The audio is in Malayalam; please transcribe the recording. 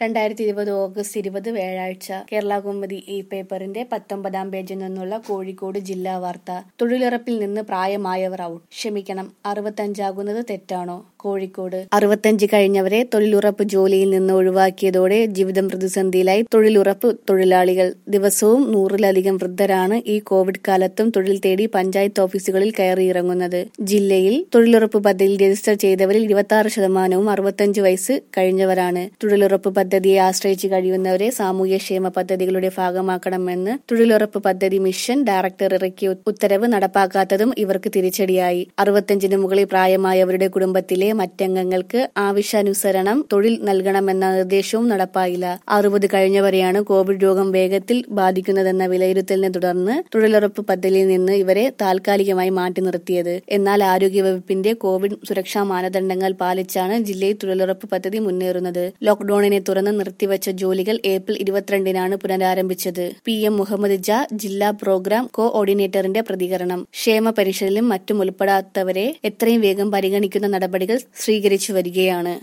രണ്ടായിരത്തി ഇരുപത് ഓഗസ്റ്റ് ഇരുപത് വ്യാഴാഴ്ച കേരള കൗമുദി ഈ പേപ്പറിന്റെ പത്തൊമ്പതാം പേജിൽ നിന്നുള്ള കോഴിക്കോട് ജില്ലാ വാർത്ത തൊഴിലുറപ്പിൽ നിന്ന് പ്രായമായവർ ഔട്ട് ക്ഷമിക്കണം അറുപത്തഞ്ചാകുന്നത് തെറ്റാണോ കോഴിക്കോട് അറുപത്തഞ്ച് കഴിഞ്ഞവരെ തൊഴിലുറപ്പ് ജോലിയിൽ നിന്ന് ഒഴിവാക്കിയതോടെ ജീവിതം പ്രതിസന്ധിയിലായി തൊഴിലുറപ്പ് തൊഴിലാളികൾ ദിവസവും നൂറിലധികം വൃദ്ധരാണ് ഈ കോവിഡ് കാലത്തും തൊഴിൽ തേടി പഞ്ചായത്ത് ഓഫീസുകളിൽ കയറിയിറങ്ങുന്നത് ജില്ലയിൽ തൊഴിലുറപ്പ് പദ്ധതിയിൽ രജിസ്റ്റർ ചെയ്തവരിൽ ഇരുപത്തി ആറ് ശതമാനവും അറുപത്തഞ്ച് വയസ്സ് കഴിഞ്ഞവരാണ് തൊഴിലുറപ്പ് പദ്ധതിയെ ആശ്രയിച്ച് കഴിയുന്നവരെ സാമൂഹ്യക്ഷേമ പദ്ധതികളുടെ ഭാഗമാക്കണമെന്ന് തൊഴിലുറപ്പ് പദ്ധതി മിഷൻ ഡയറക്ടർ ഇറക്കിയ ഉത്തരവ് നടപ്പാക്കാത്തതും ഇവർക്ക് തിരിച്ചടിയായി അറുപത്തഞ്ചിന് മുകളിൽ പ്രായമായവരുടെ കുടുംബത്തിലെ മറ്റംഗങ്ങൾക്ക് ആവശ്യാനുസരണം തൊഴിൽ നൽകണമെന്ന നിർദ്ദേശവും നടപ്പായില്ല അറുപത് കഴിഞ്ഞവരെയാണ് കോവിഡ് രോഗം വേഗത്തിൽ ബാധിക്കുന്നതെന്ന വിലയിരുത്തലിനെ തുടർന്ന് തൊഴിലുറപ്പ് പദ്ധതിയിൽ നിന്ന് ഇവരെ താൽക്കാലികമായി മാറ്റി നിർത്തിയത് എന്നാൽ ആരോഗ്യവകുപ്പിന്റെ കോവിഡ് സുരക്ഷാ മാനദണ്ഡങ്ങൾ പാലിച്ചാണ് ജില്ലയിൽ തൊഴിലുറപ്പ് പദ്ധതി മുന്നേറുന്നത് ലോക്ഡൌണിനെ തുടർന്ന് നിർത്തിവച്ച ജോലികൾ ഏപ്രിൽ ഇരുപത്തിരണ്ടിനാണ് പുനരാരംഭിച്ചത് പി എം മുഹമ്മദ് ജ ജില്ലാ പ്രോഗ്രാം കോ ഓർഡിനേറ്ററിന്റെ പ്രതികരണം ക്ഷേമ പരിഷത്തിലും മറ്റും ഉൾപ്പെടാത്തവരെ എത്രയും വേഗം പരിഗണിക്കുന്ന നടപടികൾ സ്വീകരിച്ചു വരികയാണ്